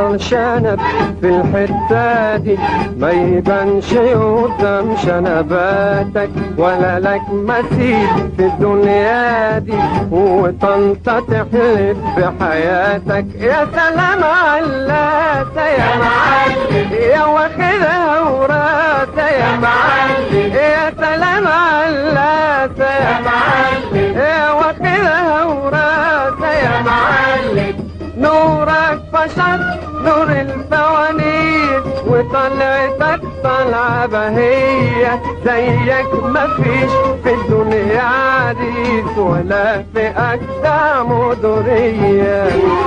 احمر شنب في الحتة دي ما يبانش قدام شنباتك ولا لك مثيل في الدنيا دي وطنطا تحلف بحياتك يا سلام علاسة يا معلم يا واخدها وراسة يا معلم يا سلام علاسة يا معلم يا واخدها وراسة يا معلم نورك فشط نور الفوانيس وطلعتك طلعة بهية زيك مفيش في الدنيا عريس ولا في أجدع مدورية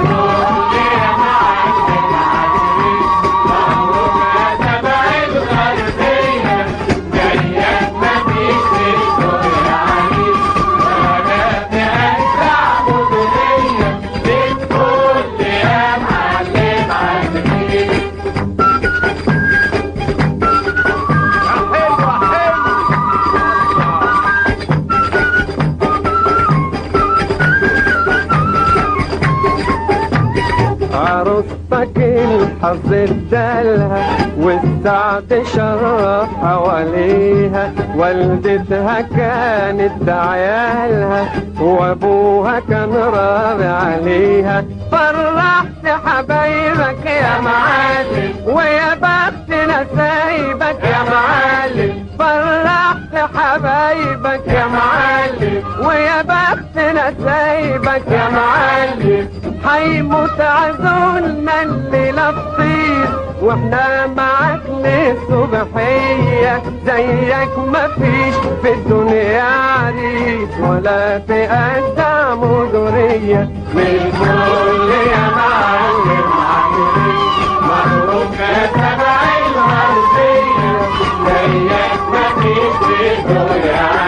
عروستك الحظ ادالها والسعد شرف حواليها والدتها كانت عيالها وابوها كان راضي عليها فرحت حبايبك يا معلم ويا بخت نسايبك يا معلم فرحت حبايبك يا معلم ويا بخت نسايبك يا معلم هيموت عزولنا الليلة الطير واحنا معاك للصبحية زيك مفيش في الدنيا عريس ولا في أجدع مدورية من كل يا معلم عاملين مبروك يا سبع الغربية زيك مفيش في الدنيا